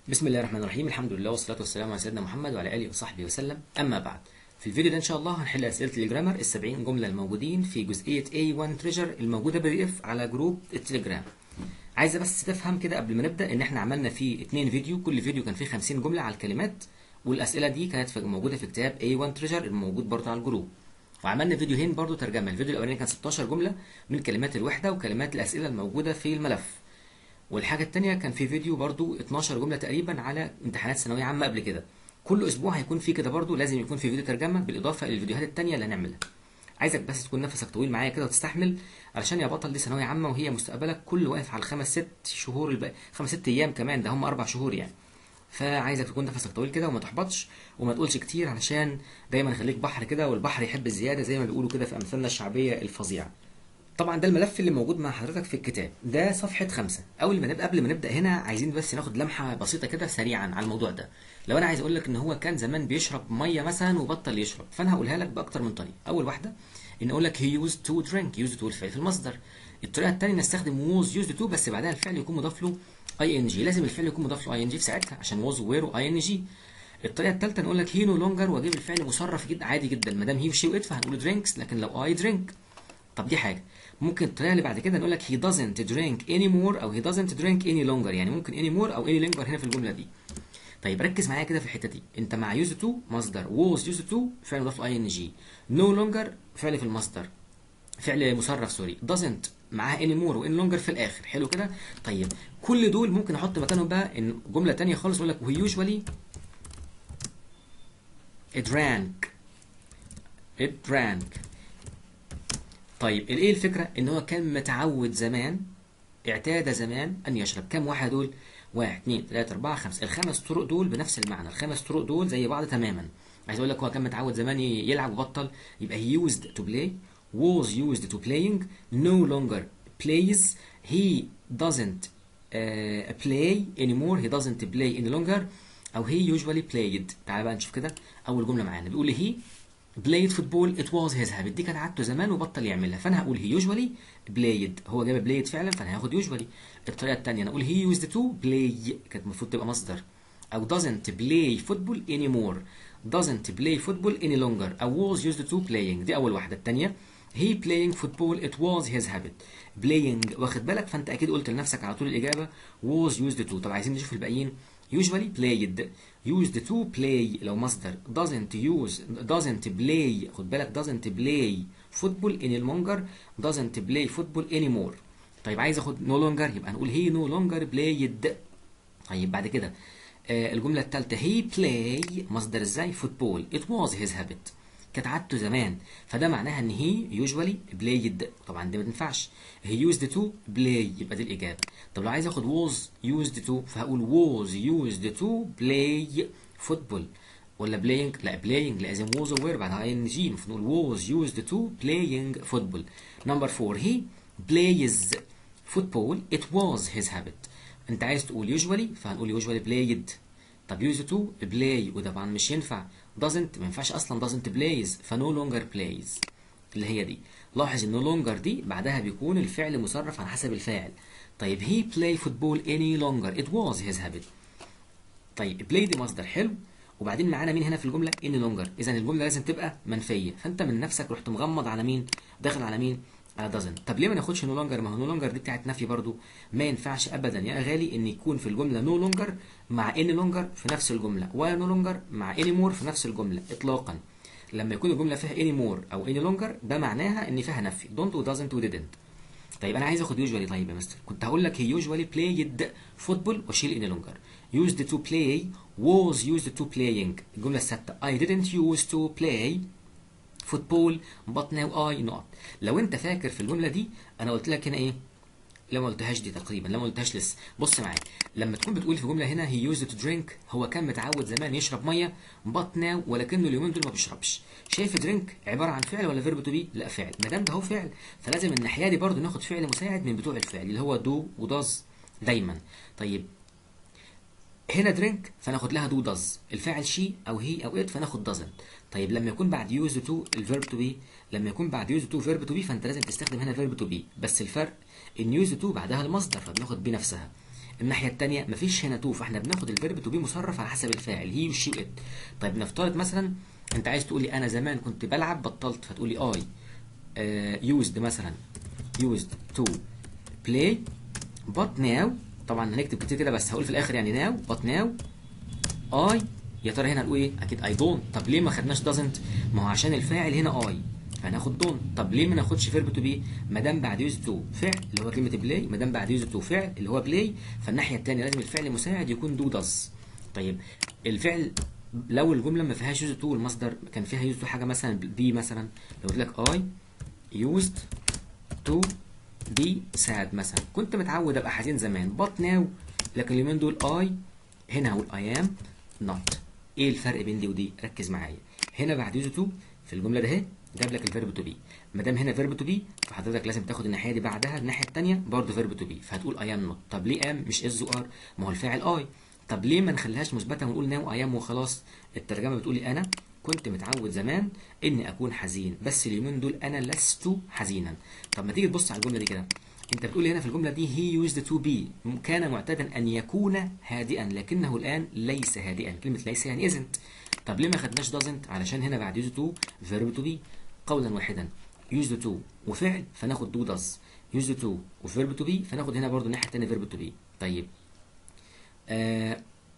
بسم الله الرحمن الرحيم الحمد لله والصلاة والسلام على سيدنا محمد وعلى آله وصحبه وسلم أما بعد في الفيديو ده إن شاء الله هنحل أسئلة الجرامر ال 70 جملة الموجودين في جزئية A1 تريجر الموجودة بي اف على جروب التليجرام عايزة بس تفهم كده قبل ما نبدأ إن إحنا عملنا فيه اتنين فيديو كل فيديو كان فيه 50 جملة على الكلمات والأسئلة دي كانت في- موجودة في كتاب A1 تريجر الموجود برضه على الجروب وعملنا فيديوهين برضه ترجمة الفيديو الأولاني كان 16 جملة من كلمات الوحدة وكلمات الأسئلة الموجودة في الملف والحاجة التانية كان في فيديو برضو 12 جملة تقريبا على امتحانات ثانوية عامة قبل كده كل أسبوع هيكون في كده برضو لازم يكون في فيديو ترجمة بالإضافة للفيديوهات التانية اللي هنعملها عايزك بس تكون نفسك طويل معايا كده وتستحمل علشان يا بطل دي ثانوية عامة وهي مستقبلك كله واقف على الخمس ست شهور الب... خمس ست أيام كمان ده هم أربع شهور يعني فعايزك تكون نفسك طويل كده وما تحبطش وما تقولش كتير علشان دايما خليك بحر كده والبحر يحب الزيادة زي ما بيقولوا كده في أمثالنا الشعبية الفظيعة طبعا ده الملف اللي موجود مع حضرتك في الكتاب ده صفحة خمسة أول ما نبدأ قبل ما نبدأ هنا عايزين بس ناخد لمحة بسيطة كده سريعا على الموضوع ده لو أنا عايز أقول لك إن هو كان زمان بيشرب مية مثلا وبطل يشرب فأنا هقولها لك بأكتر من طريقة أول واحدة إن أقول لك he used to drink used to الفعل في المصدر الطريقة التانية نستخدم was used to بس بعدها الفعل يكون مضاف له ing لازم الفعل يكون مضاف له ing في ساعتها عشان was وير ing الطريقة التالتة نقول لك he no longer واجيب الفعل مصرف جدا عادي جدا ما دام he وشي وات فهنقول drinks لكن لو I drink طب دي حاجة ممكن الطريقة اللي بعد كده نقول لك he doesn't drink anymore أو he doesn't drink any longer يعني ممكن anymore أو any longer هنا في الجملة دي طيب ركز معايا كده في الحتة دي أنت مع used to مصدر was used to فعل مضاف له ing no longer فعل في المصدر فعل مصرف سوري doesn't معاها anymore و any longer في الآخر حلو كده طيب كل دول ممكن أحط مكانهم بقى إن جملة تانية خالص أقول لك we usually drank it drank طيب الايه الفكره ان هو كان متعود زمان اعتاد زمان ان يشرب كم واحد دول واحد اثنين ثلاثة أربعة خمسة الخمس طرق دول بنفس المعنى الخمس طرق دول زي بعض تماما عايز أقول لك هو كان متعود زمان ي- يلعب وبطل يبقى he used to play was used to playing no longer plays he doesn't uh, play anymore he doesn't play any longer أو he usually played تعال بقى نشوف كده أول جملة معانا بيقول he played football it was his habit دي كانت عادته زمان وبطل يعملها فانا هقول he usually played هو جاب played فعلا فانا هاخد usually الطريقه الثانيه انا اقول he used to play كانت المفروض تبقى مصدر او doesn't play football anymore doesn't play football any longer او was used to playing دي اول واحده الثانيه he playing football it was his habit playing واخد بالك فانت اكيد قلت لنفسك على طول الاجابه was used to طب عايزين نشوف الباقيين usually played used to play لو مصدر doesn't use doesn't play خد بالك doesn't play football any longer doesn't play football anymore طيب عايز اخد no longer يبقى هنقول he no longer played طيب بعد كده آه الجملة الثالثة he play مصدر ازاي football it was his habit كانت عادته زمان فده معناها ان he usually played طبعا دي ما تنفعش he used to play يبقى دي الإجابة طب لو عايز اخد was used to فهقول was used to play football ولا playing لا playing لازم was وير بعدها ing المفروض نقول was used to playing football number four he plays football it was his habit انت عايز تقول usually فهنقول usually played طب used to play وطبعا مش ينفع doesn't ما ينفعش اصلا doesn't plays ف no longer plays اللي هي دي لاحظ ان no longer دي بعدها بيكون الفعل مصرف على حسب الفاعل طيب he play football any longer it was his habit طيب play دي مصدر حلو وبعدين معانا مين هنا في الجمله any longer اذا الجمله لازم تبقى منفيه فانت من نفسك رحت مغمض على مين داخل على مين على doesn't طب ليه ما ناخدش no longer ما هو no longer دي بتاعت نفي برضو ما ينفعش ابدا يا غالي ان يكون في الجمله no longer مع any longer في نفس الجمله ولا no longer مع any more في نفس الجمله اطلاقا لما يكون الجمله فيها any more او any longer ده معناها ان فيها نفي don't و doesn't و didn't طيب انا عايز اخد usually طيب يا مستر كنت هقول لك he usually played football واشيل any longer used to play was used to playing الجمله الثابته I didn't used to play football but now I not لو انت فاكر في الجمله دي انا قلت لك هنا ايه لا ما قلتهاش دي تقريبا لا ما قلتهاش لسه بص معايا لما تكون بتقول في جمله هنا he used to drink هو كان متعود زمان يشرب ميه but now ولكنه اليومين دول ما بيشربش شايف drink عباره عن فعل ولا فيرب تو بي لا فعل ما دام ده هو فعل فلازم الناحيه دي برضه ناخد فعل مساعد من بتوع الفعل اللي هو do وداز دايما طيب هنا درينك فناخد لها دو داز الفاعل شي او هي او ات فناخد دازنت طيب لما يكون بعد يوز تو الفيرب تو بي لما يكون بعد يوز تو فيرب تو بي فانت لازم تستخدم هنا فيرب تو بي بس الفرق ان يوز تو بعدها المصدر فبناخد بي نفسها الناحيه الثانيه مفيش هنا تو فاحنا بناخد الفيرب تو بي مصرف على حسب الفاعل هي وشي وات طيب نفترض مثلا انت عايز تقولي انا زمان كنت بلعب بطلت فتقولي اي يوزد مثلا used to play but now طبعا هنكتب كتير كده بس هقول في الاخر يعني now but now I يا ترى هنا هنقول ايه؟ اكيد I don't طب ليه ما خدناش doesn't؟ ما هو عشان الفاعل هنا I فهناخد don't طب ليه ما ناخدش فيرب تو بي؟ ما دام بعد used to فعل اللي هو كلمه بلاي ما دام بعد used to فعل اللي هو بلاي فالناحيه الثانيه لازم الفعل المساعد يكون do does طيب الفعل لو الجمله ما فيهاش used to والمصدر كان فيها used to حاجه مثلا بي مثلا لو قلت لك I used to be sad مثلا كنت متعود ابقى حزين زمان but now لكن اليومين دول I هنا هقول I am not ايه الفرق بين دي ودي ركز معايا هنا بعد يوز تو في الجمله ده اهي جاب لك الفيرب تو بي ما دام هنا فيرب تو بي فحضرتك لازم تاخد الناحيه دي بعدها الناحيه الثانيه برضه فيرب تو بي فهتقول اي ام نوت طب ليه ام مش از ار ما هو الفاعل اي طب ليه ما نخليهاش مثبته ونقول ناو اي ام وخلاص الترجمه بتقولي انا كنت متعود زمان اني اكون حزين بس اليومين دول انا لست حزينا طب ما تيجي تبص على الجمله دي كده انت بتقول هنا في الجمله دي he used to be كان معتادا ان يكون هادئا لكنه الان ليس هادئا كلمه ليس يعني isn't طب ليه ما خدناش doesn't علشان هنا بعد used to verb to be قولا واحدا used to وفعل فناخد do does used to وverb to be فناخد هنا برضو الناحيه الثانيه verb to be طيب آه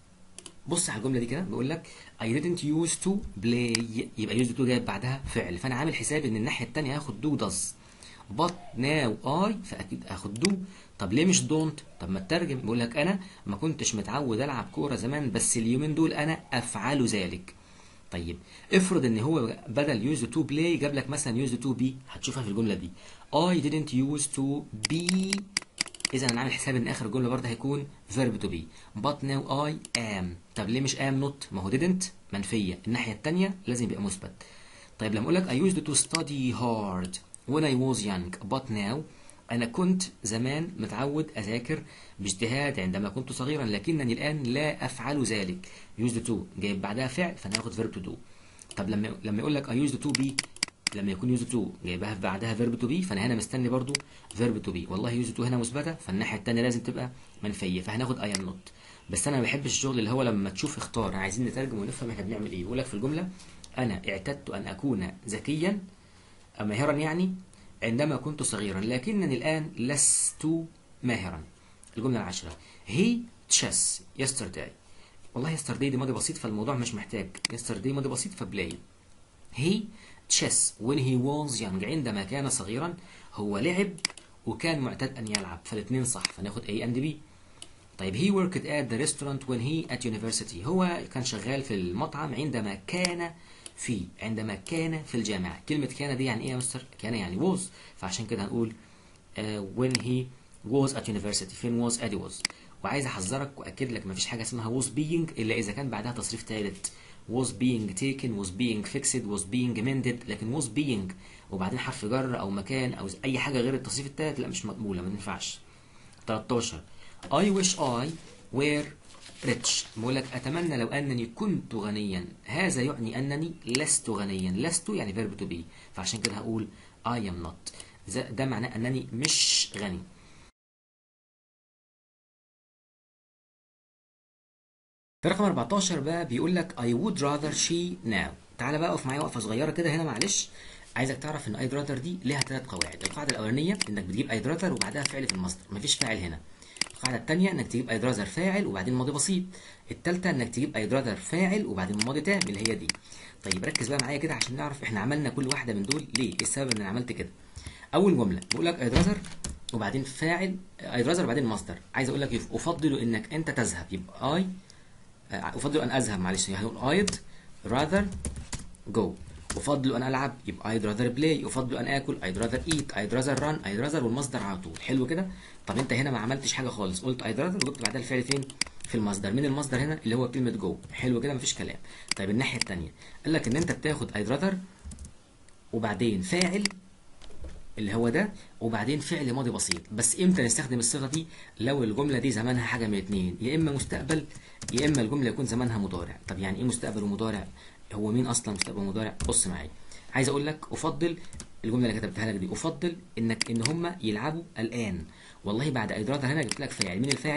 بص على الجمله دي كده بيقول لك I didn't use to play يبقى used to جايب بعدها فعل فانا عامل حساب ان الناحيه الثانيه هاخد do does but now I فاكيد اخد دو طب ليه مش دونت طب ما الترجم بيقول لك انا ما كنتش متعود العب كوره زمان بس اليومين دول انا افعل ذلك طيب افرض ان هو بدل يوز تو بلاي جاب لك مثلا يوز تو بي هتشوفها في الجمله دي I didn't use to be اذا انا عامل حساب ان اخر الجمله برضه هيكون verb to be but now I am طب ليه مش am not ما هو didn't منفيه الناحيه الثانيه لازم يبقى مثبت طيب لما اقول لك I used to study hard when I was young but now أنا كنت زمان متعود أذاكر باجتهاد عندما كنت صغيرا لكنني الآن لا أفعل ذلك used to جايب بعدها فعل فأنا هاخد verb to do طب لما لما يقول لك I used to be لما يكون used to جايبها بعدها verb to be فأنا هنا مستني برضو verb to be والله used to هنا مثبتة فالناحية التانية لازم تبقى منفية فهناخد I am not بس أنا ما بحبش الشغل اللي هو لما تشوف اختار عايزين نترجم ونفهم احنا بنعمل ايه يقول لك في الجملة أنا اعتدت أن أكون ذكيا ماهرا يعني عندما كنت صغيرا لكنني الآن لست ماهرا الجملة العاشرة he chess yesterday والله yesterday دي ماضي بسيط فالموضوع مش محتاج yesterday ماضي بسيط فبلاي he chess when he was young عندما كان صغيرا هو لعب وكان معتاد أن يلعب فالاثنين صح فناخد A and B طيب he worked at the restaurant when he at university هو كان شغال في المطعم عندما كان في عندما كان في الجامعة كلمة كان دي يعني ايه يا مستر كان يعني was فعشان كده هنقول uh, when he was at university فين was ادي was وعايز احذرك واكد لك مفيش حاجة اسمها was being الا اذا كان بعدها تصريف ثالث was being taken was being fixed was being mended لكن was being وبعدين حرف جر او مكان او اي حاجة غير التصريف الثالث لا مش مقبولة ما تنفعش 13 I wish I were rich بقول لك أتمنى لو أنني كنت غنيا هذا يعني أنني لست غنيا لست يعني verb to be فعشان كده هقول I am not ده معناه أنني مش غني في رقم 14 بقى بيقول لك I would rather she now تعالى بقى اقف معايا وقفه صغيره كده هنا معلش عايزك تعرف ان I'd rather دي ليها ثلاث قواعد القاعده الاولانيه انك بتجيب I'd rather وبعدها فعل في المصدر مفيش فاعل هنا القاعده الثانيه انك تجيب I'd rather فاعل وبعدين ماضي بسيط الثالثه انك تجيب I'd rather فاعل وبعدين ماضي تام اللي هي دي طيب ركز بقى معايا كده عشان نعرف احنا عملنا كل واحده من دول ليه ايه السبب ان انا عملت كده اول جمله بقول لك I'd rather وبعدين فاعل I'd rather وبعدين مصدر عايز اقول لك افضل انك انت تذهب يبقى I افضل ان اذهب معلش يعني هقول I'd rather go افضل ان العب يبقى I'd rather play افضل ان اكل I'd rather eat I'd rather run I'd rather والمصدر على طول حلو كده طب انت هنا ما عملتش حاجه خالص قلت I'd rather وجبت بعدها الفعل فين في المصدر مين المصدر هنا اللي هو كلمه جو حلو كده مفيش كلام طيب الناحيه الثانيه قال لك ان انت بتاخد I'd rather وبعدين فاعل اللي هو ده وبعدين فعل ماضي بسيط بس امتى نستخدم الصيغه دي لو الجمله دي زمانها حاجه من اتنين يا اما مستقبل يا اما الجمله يكون زمانها مضارع طب يعني ايه مستقبل ومضارع هو مين اصلا مستقبل ومضارع بص معايا عايز اقول لك افضل الجمله اللي كتبتها لك دي افضل انك ان هم يلعبوا الان والله بعد ايدراتها هنا جبت لك فاعل مين الفاعل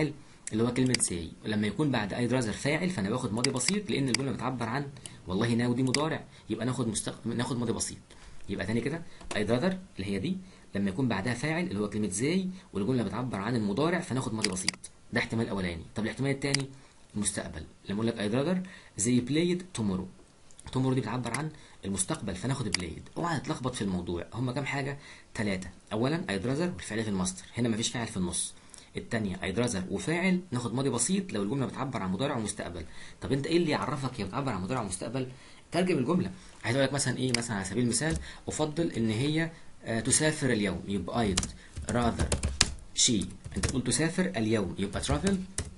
اللي هو كلمة زي ولما يكون بعد I'd rather فاعل فأنا باخد ماضي بسيط لأن الجملة بتعبر عن والله ناو دي مضارع يبقى ناخد مستقبل ناخد ماضي بسيط يبقى تاني كده I'd rather اللي هي دي لما يكون بعدها فاعل اللي هو كلمة زي والجملة بتعبر عن المضارع فناخد ماضي بسيط ده احتمال أولاني طب الاحتمال التاني المستقبل لما أقول لك I'd rather they played tomorrow tomorrow دي بتعبر عن المستقبل فناخد بلايد اوعى تتلخبط في الموضوع هما كام حاجه ثلاثه اولا I'd rather والفعل في الماستر هنا مفيش فاعل في النص الثانيه I'd rather وفاعل ناخد ماضي بسيط لو الجمله بتعبر عن مضارع ومستقبل طب انت ايه اللي يعرفك هي بتعبر عن مضارع ومستقبل ترجم الجمله عايز اقول لك مثلا ايه مثلا على سبيل المثال افضل ان هي آه تسافر اليوم يبقى I'd rather she انت تقول تسافر اليوم يبقى travel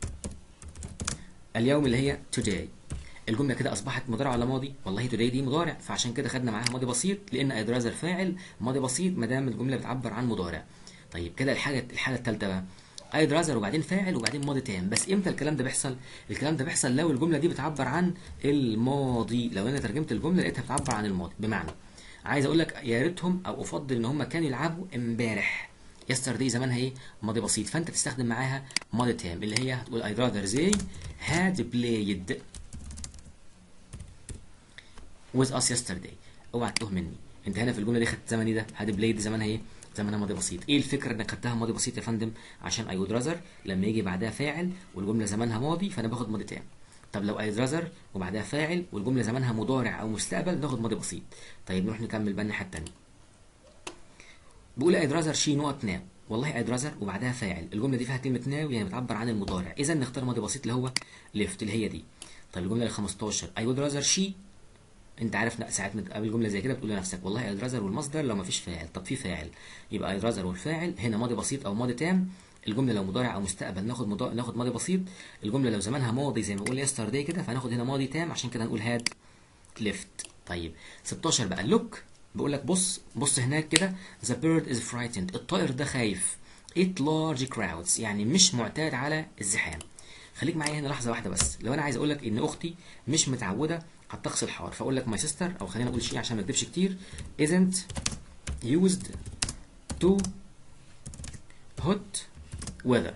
اليوم اللي هي today الجمله كده اصبحت مضارع ولا ماضي والله today دي مضارع فعشان كده خدنا معاها ماضي بسيط لان I'd rather فاعل ماضي بسيط ما دام الجمله بتعبر عن مضارع طيب كده الحاجه الحاله الثالثه بقى I'd rather وبعدين فاعل وبعدين ماضي تام بس امتى الكلام ده بيحصل الكلام ده بيحصل لو الجمله دي بتعبر عن الماضي لو انا ترجمت الجمله لقيتها بتعبر عن الماضي بمعنى عايز اقول لك يا ريتهم او افضل ان هم كانوا يلعبوا امبارح يسترداي زمانها ايه ماضي بسيط فانت تستخدم معاها ماضي تام اللي هي هتقول I'd rather they had played with us yesterday اوعى تتوه مني انت هنا في الجمله دي خدت زمن ايه ده هاد بلايد زمانها ايه زمانها ماضي بسيط ايه الفكره انك خدتها ماضي بسيط يا فندم عشان اي وود راذر لما يجي بعدها فاعل والجمله زمانها ماضي فانا باخد ماضي تام طب لو اي راذر وبعدها فاعل والجمله زمانها مضارع او مستقبل ناخد ماضي بسيط طيب نروح نكمل بقى الناحيه الثانيه بيقول اي راذر شي نقط ناو والله اي راذر وبعدها فاعل الجمله دي فيها كلمه ناو يعني بتعبر عن المضارع اذا نختار ماضي بسيط اللي هو ليفت اللي هي دي طيب الجمله ال 15 اي وود راذر شي انت عارف ساعات ما تقابل جمله زي كده بتقول لنفسك والله اي راذر والمصدر لو ما فيش فاعل طب في فاعل يبقى اي راذر والفاعل هنا ماضي بسيط او ماضي تام الجمله لو مضارع او مستقبل ناخد مضا... ناخد ماضي بسيط الجمله لو زمانها ماضي زي ما بقول يسترداي كده فهناخد هنا ماضي تام عشان كده هنقول هاد ليفت طيب 16 بقى لوك بقول لك بص بص هناك كده the bird is frightened الطائر ده خايف it large crowds يعني مش معتاد على الزحام خليك معايا هنا لحظه واحده بس لو انا عايز اقول لك ان اختي مش متعوده على الطقس الحار فاقول لك my sister او خلينا نقول شيء عشان ما اكدبش كتير isn't used to hot weather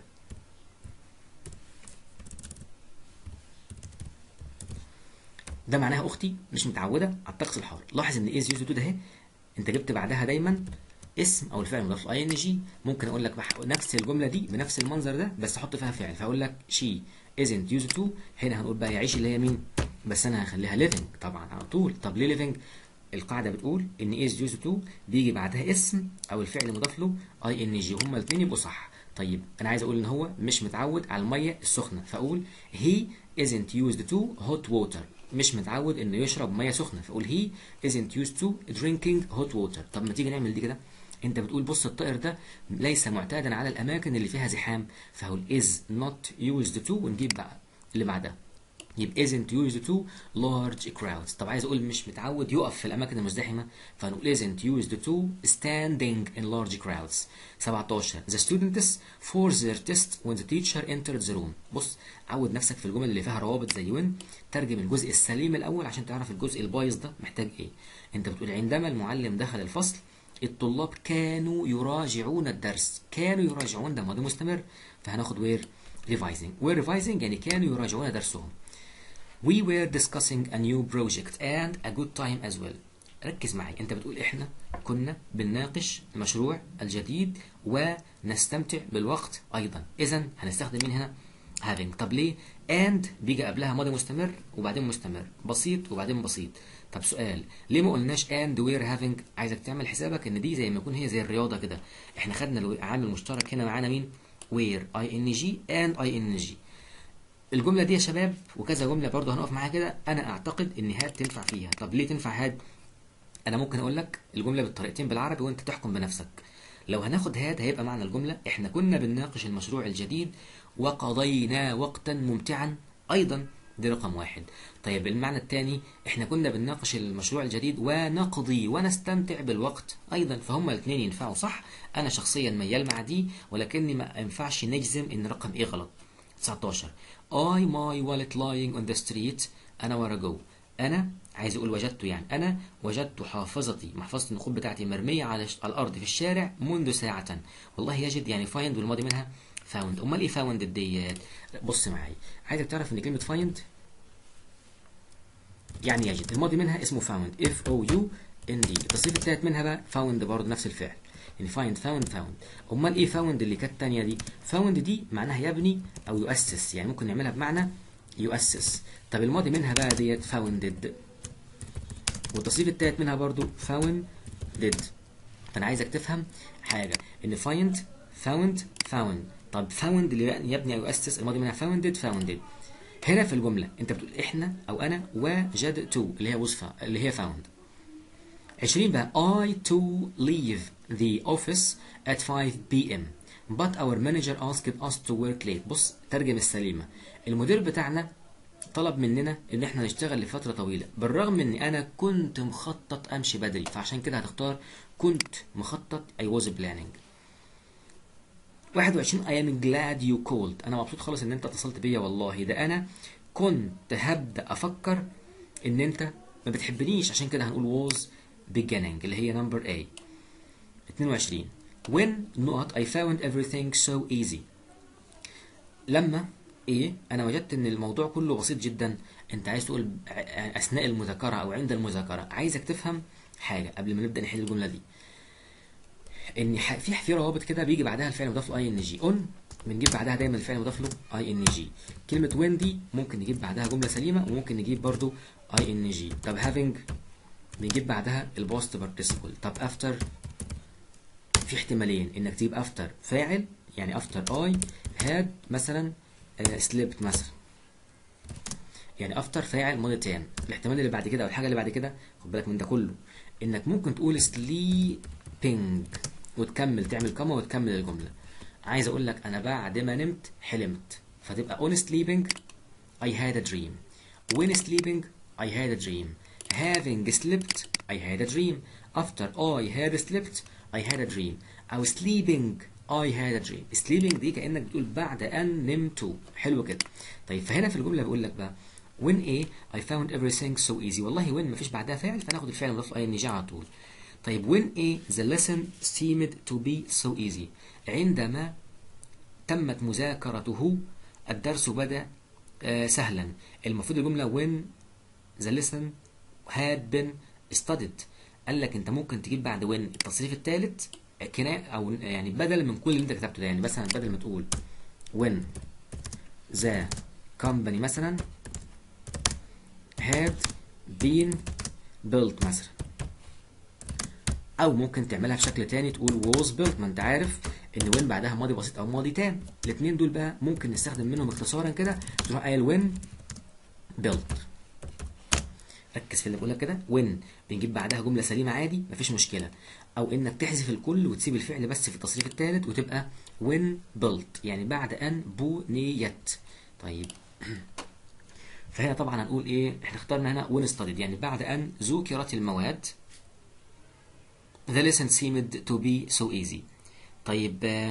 ده معناها اختي مش متعوده على الطقس الحار لاحظ ان is used to ده اهي انت جبت بعدها دايما اسم او الفعل مضاف اي ان جي ممكن اقول لك نفس الجمله دي بنفس المنظر ده بس احط فيها فعل فاقول لك she isn't used to هنا هنقول بقى يعيش اللي هي مين بس انا هخليها living طبعا على طول طب ليه living القاعده بتقول ان is used to بيجي بعدها اسم او الفعل مضاف له اي ان جي هما الاثنين يبقوا صح طيب انا عايز اقول ان هو مش متعود على الميه السخنه فاقول he isn't used to hot water مش متعود انه يشرب ميه سخنه فاقول he isn't used to drinking hot water طب ما تيجي نعمل دي كده انت بتقول بص الطائر ده ليس معتادا على الاماكن اللي فيها زحام فهقول is not used to ونجيب بقى اللي بعدها يبقى isn't used to large crowds طب عايز اقول مش متعود يقف في الاماكن المزدحمه فنقول isn't used to standing in large crowds 17 the students for their test when the teacher entered the room بص عود نفسك في الجمل اللي فيها روابط زي وين ترجم الجزء السليم الاول عشان تعرف الجزء البايظ ده محتاج ايه انت بتقول عندما المعلم دخل الفصل الطلاب كانوا يراجعون الدرس كانوا يراجعون ده ماضي مستمر فهناخد وير ريفايزنج وير ريفايزنج يعني كانوا يراجعون درسهم We were discussing a new project and a good time as well. ركز معي انت بتقول احنا كنا بنناقش المشروع الجديد ونستمتع بالوقت ايضا اذا هنستخدم مين هنا having طب ليه and بيجي قبلها ماضي مستمر وبعدين مستمر بسيط وبعدين بسيط طب سؤال ليه ما قلناش and we're having عايزك تعمل حسابك ان دي زي ما يكون هي زي الرياضه كده احنا خدنا العامل المشترك هنا معانا مين where اي ان جي and اي ان جي الجمله دي يا شباب وكذا جمله برضه هنقف معاها كده انا اعتقد ان هاد تنفع فيها طب ليه تنفع هاد انا ممكن اقول لك الجمله بالطريقتين بالعربي وانت تحكم بنفسك لو هناخد هاد هيبقى معنى الجمله احنا كنا بنناقش المشروع الجديد وقضينا وقتا ممتعا ايضا دي رقم واحد طيب المعنى الثاني احنا كنا بنناقش المشروع الجديد ونقضي ونستمتع بالوقت ايضا فهم الاثنين ينفعوا صح انا شخصيا ميال مع دي ولكني ما ينفعش نجزم ان رقم ايه غلط 19 I my wallet lying on the street أنا ورا جو أنا عايز أقول وجدت يعني أنا وجدت حافظتي محفظة النقود بتاعتي مرمية على, على الأرض في الشارع منذ ساعة والله يجد يعني find والماضي منها found امال ايه found ديت بص معايا عايزك تعرف ان كلمه find يعني يجد الماضي منها اسمه found f o u n d التصريف التالت منها بقى found برضه نفس الفعل يعني find found found امال ايه found اللي كانت التانية دي found دي معناها يبني او يؤسس يعني ممكن نعملها بمعنى يؤسس طب الماضي منها بقى ديت founded والتصريف التالت منها برضو founded فانا عايزك تفهم حاجة ان find found found طب found اللي يبني او يؤسس الماضي منها founded founded هنا في الجملة انت بتقول احنا او انا وجدت اللي هي وصفة اللي هي found 20 بقى I to leave the office at 5 p.m. but our manager asked us to work late بص ترجم السليمة المدير بتاعنا طلب مننا ان احنا نشتغل لفترة طويلة بالرغم ان انا كنت مخطط امشي بدري فعشان كده هتختار كنت مخطط I was planning 21 I am glad you called انا مبسوط خالص ان انت اتصلت بيا والله ده انا كنت هبدأ افكر ان انت ما بتحبنيش عشان كده هنقول was beginning اللي هي number A 22 when not I found everything so easy لما ايه انا وجدت ان الموضوع كله بسيط جدا انت عايز تقول اثناء المذاكره او عند المذاكره عايزك تفهم حاجه قبل ما نبدا نحل الجمله دي ان في في روابط كده بيجي بعدها الفعل مضاف له اي ان جي اون بنجيب بعدها دايما الفعل مضاف له اي ان جي كلمه وين دي ممكن نجيب بعدها جمله سليمه وممكن نجيب برضو اي ان جي طب having بنجيب بعدها البوست بارتيسيبل طب افتر في احتمالين انك تجيب افتر فاعل يعني افتر اي هاد مثلا سليبت مثلا يعني افتر فاعل ماضي تام الاحتمال اللي بعد كده او الحاجه اللي بعد كده خد بالك من ده كله انك ممكن تقول سليبنج وتكمل تعمل كما وتكمل الجمله عايز اقول لك انا بعد ما نمت حلمت فتبقى on sleeping I had a dream when sleeping I had a dream having slept I had a dream after I had slept I had a dream أو sleeping I had a dream sleeping دي كأنك بتقول بعد أن نمت حلو كده طيب فهنا في الجملة بيقول لك بقى when A I found everything so easy والله when مفيش بعدها فعل فناخد الفعل المضاف أي نجي على طول طيب when A the lesson seemed to be so easy عندما تمت مذاكرته الدرس بدأ آه سهلا المفروض الجملة when the lesson had been studied قال لك انت ممكن تجيب بعد when التصريف الثالث كناية او يعني بدل من كل اللي انت كتبته ده يعني مثلا بدل ما تقول when the company مثلا had been built مثلا او ممكن تعملها بشكل تاني تقول was built ما انت عارف ان when بعدها ماضي بسيط او ماضي تام الاثنين دول بقى ممكن نستخدم منهم اختصارا كده تروح قايل when built ركز في اللي بقولك كده وين بنجيب بعدها جمله سليمه عادي مفيش مشكله او انك تحذف الكل وتسيب الفعل بس في التصريف الثالث وتبقى وين built يعني بعد ان بنيت طيب فهنا طبعا هنقول ايه احنا اخترنا هنا وين studied يعني بعد ان ذكرت المواد the lesson seemed to be so easy طيب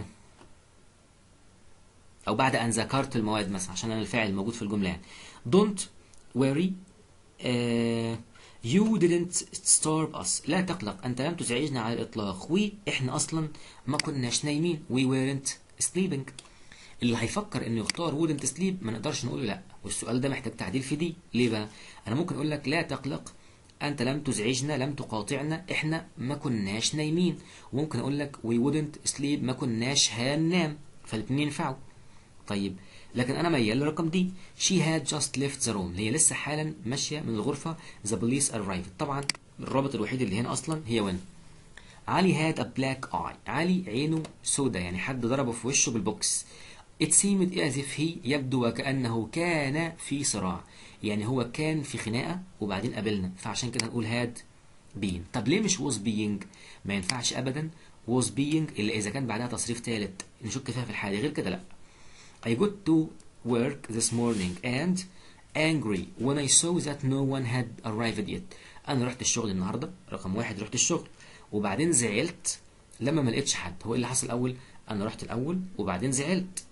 او بعد ان ذكرت المواد مثلا عشان انا الفاعل موجود في الجمله يعني don't worry Uh, you didn't starve us لا تقلق أنت لم تزعجنا على الإطلاق وإحنا أصلا ما كناش نايمين we weren't sleeping اللي هيفكر إنه يختار wouldn't sleep ما نقدرش نقول له لا والسؤال ده محتاج تعديل في دي ليه بقى أنا ممكن أقول لك لا تقلق أنت لم تزعجنا لم تقاطعنا إحنا ما كناش نايمين وممكن أقول لك we wouldn't sleep ما كناش هننام فالاتنين ينفعوا طيب لكن انا ميال للرقم دي she had just left the room هي لسه حالا ماشيه من الغرفه the police arrived طبعا الرابط الوحيد اللي هنا اصلا هي وين علي had a black eye علي عينه سودة يعني حد ضربه في وشه بالبوكس it seemed as if he يبدو وكأنه كان في صراع يعني هو كان في خناقة وبعدين قابلنا فعشان كده نقول had been طب ليه مش was being ما ينفعش ابدا was being الا اذا كان بعدها تصريف ثالث نشك فيها في الحاله غير كده لا I got to work this morning and angry when I saw that no one had arrived yet. أنا رحت الشغل النهاردة رقم واحد رحت الشغل وبعدين زعلت لما ما لقيتش حد هو إيه اللي حصل الأول؟ أنا رحت الأول وبعدين زعلت.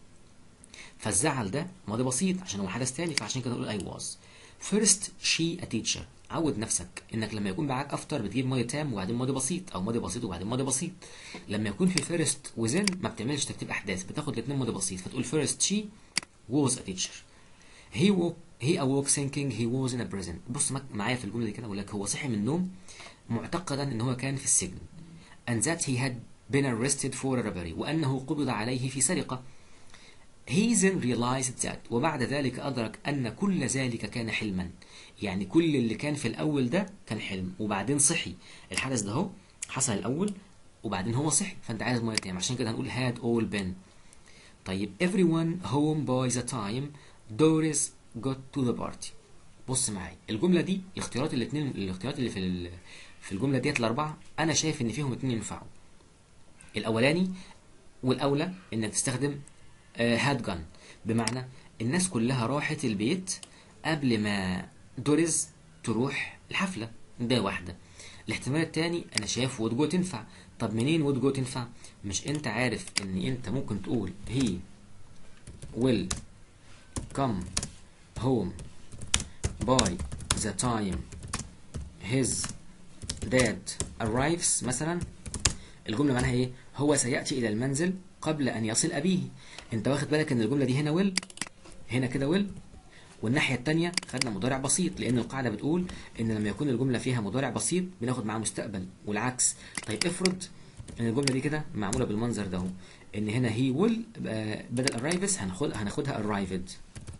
فالزعل ده ماضي بسيط عشان هو حدث تاني فعشان كده نقول I was. First she a teacher عود نفسك انك لما يكون معاك افتر بتجيب ماضي تام وبعدين ماضي بسيط او ماضي بسيط وبعدين ماضي بسيط لما يكون في فيرست وزن ما بتعملش ترتيب احداث بتاخد الاثنين ماضي بسيط فتقول فيرست شي was a teacher he woke he awoke thinking he was in a prison بص معايا في الجمله دي كده اقول لك هو صحي من النوم معتقدا ان هو كان في السجن and that he had been arrested for a robbery وانه قبض عليه في سرقه he then realized that وبعد ذلك أدرك أن كل ذلك كان حلما يعني كل اللي كان في الأول ده كان حلم وبعدين صحي الحدث ده هو حصل الأول وبعدين هو صحي فأنت عايز مية تاني عشان كده هنقول had all been طيب everyone home by the time Doris got to the party بص معايا الجملة دي الاختيارات الاثنين الاختيارات اللي في في الجملة ديت الأربعة أنا شايف إن فيهم اتنين ينفعوا الأولاني والأولى إنك تستخدم هاد جان بمعنى الناس كلها راحت البيت قبل ما دوريز تروح الحفلة ده واحدة الاحتمال التاني انا شايف وود جو تنفع طب منين وود جو تنفع مش انت عارف ان انت ممكن تقول هي will come home by the time his dad arrives مثلا الجملة معناها ايه هو سيأتي الى المنزل قبل ان يصل ابيه انت واخد بالك ان الجمله دي هنا ويل هنا كده ويل والناحيه الثانيه خدنا مضارع بسيط لان القاعده بتقول ان لما يكون الجمله فيها مضارع بسيط بناخد معاه مستقبل والعكس طيب افرض ان الجمله دي كده معموله بالمنظر ده ان هنا هي ويل بدل arrives هناخد هناخدها arrived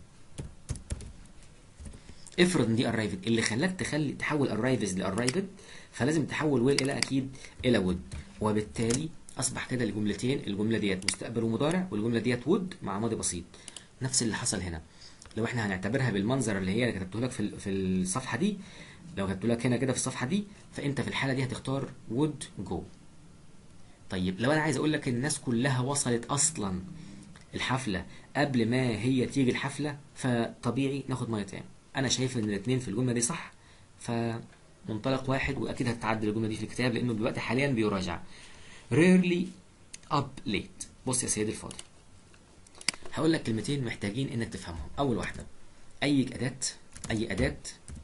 افرض ان دي arrived اللي خلاك تخلي تحول arrives ل arrived فلازم تحول ويل الى اكيد الى would وبالتالي اصبح كده الجملتين الجمله ديت مستقبل ومضارع والجمله ديت وود مع ماضي بسيط نفس اللي حصل هنا لو احنا هنعتبرها بالمنظر اللي هي اللي كتبته لك في في الصفحه دي لو كتبت لك هنا كده في الصفحه دي فانت في الحاله دي هتختار وود جو طيب لو انا عايز اقول لك الناس كلها وصلت اصلا الحفله قبل ما هي تيجي الحفله فطبيعي ناخد ميه تاني انا شايف ان الاثنين في الجمله دي صح فمنطلق واحد واكيد هتعدل الجمله دي في الكتاب لانه دلوقتي حاليا بيراجع rarely up late بص يا سيدي الفاضل هقول لك كلمتين محتاجين انك تفهمهم اول واحده اي اداه اي اداه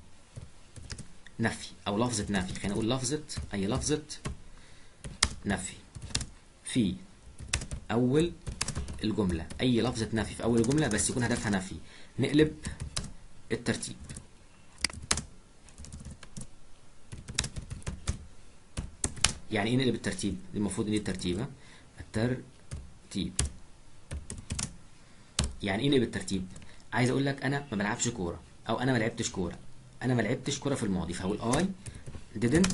نفي او لفظه نفي خلينا نقول لفظه اي لفظه نفي في اول الجمله اي لفظه نفي في اول الجمله بس يكون هدفها نفي نقلب الترتيب يعني ايه نقلب الترتيب المفروض ان دي الترتيب ها الترتيب يعني ايه نقلب الترتيب عايز اقول لك انا ما بلعبش كوره او انا ما لعبتش كوره انا ما لعبتش كوره في الماضي فهقول I didn't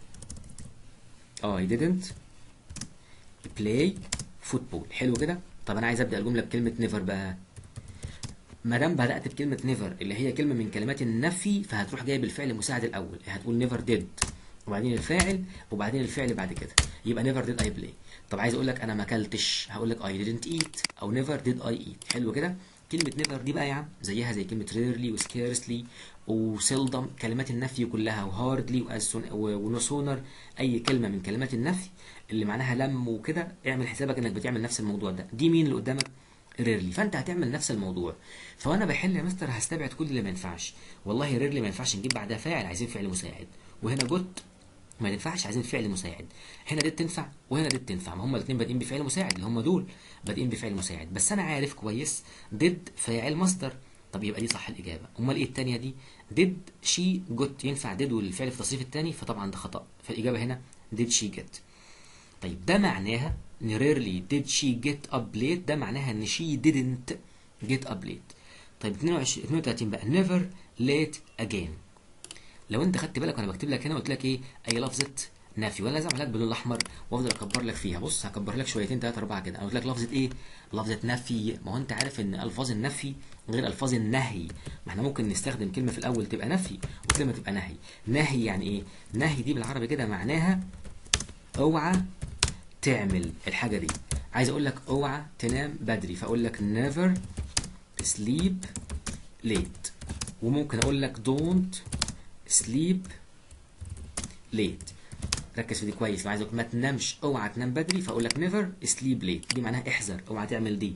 I didn't play football حلو كده طب انا عايز ابدا الجمله بكلمه never بقى ما دام بدات بكلمه never اللي هي كلمه من كلمات النفي فهتروح جايب الفعل المساعد الاول هتقول never did وبعدين الفاعل وبعدين الفعل بعد كده يبقى never did I play طب عايز اقول لك انا ما اكلتش هقول لك I didn't eat او never did I eat حلو كده كلمة never دي بقى يا عم زيها زي كلمة rarely و scarcely و seldom كلمات النفي كلها و hardly و no sooner أي كلمة من كلمات النفي اللي معناها لم وكده اعمل حسابك إنك بتعمل نفس الموضوع ده دي مين اللي قدامك ريرلي فانت هتعمل نفس الموضوع فانا بحل يا مستر هستبعد كل اللي ما ينفعش والله ريرلي ما ينفعش نجيب بعدها فاعل عايزين فعل مساعد وهنا جوت ما ينفعش عايزين فعل مساعد هنا دي تنفع وهنا دي تنفع ما هم الاثنين بادئين بفعل مساعد اللي هم دول بادئين بفعل مساعد بس انا عارف كويس ديد فاعل مصدر طب يبقى دي صح الاجابه امال ايه الثانيه دي ديد شي جوت ينفع ديد والفعل في التصريف الثاني فطبعا ده خطا فالاجابه هنا ديد شي جيت طيب ده معناها ان rarely did she get up late ده معناها ان she didn't get up late طيب 22 32 بقى never late again لو انت خدت بالك وانا بكتب لك هنا قلت لك ايه اي لفظه نفي وانا لازم اعمل لك باللون الاحمر وافضل اكبر لك فيها بص هكبر لك شويتين ثلاثه اربعه كده انا قلت لك لفظه ايه لفظه نفي ما هو انت عارف ان الفاظ النفي غير الفاظ النهي ما احنا ممكن نستخدم كلمه في الاول تبقى نفي وكلمه تبقى نهي نهي يعني ايه نهي دي بالعربي كده معناها اوعى تعمل الحاجه دي عايز اقول لك اوعى تنام بدري فاقول لك never sleep late وممكن اقول لك don't sleep late ركز في دي كويس لو عايزك ما تنامش اوعى تنام بدري فاقول لك never sleep late دي معناها احذر اوعى تعمل دي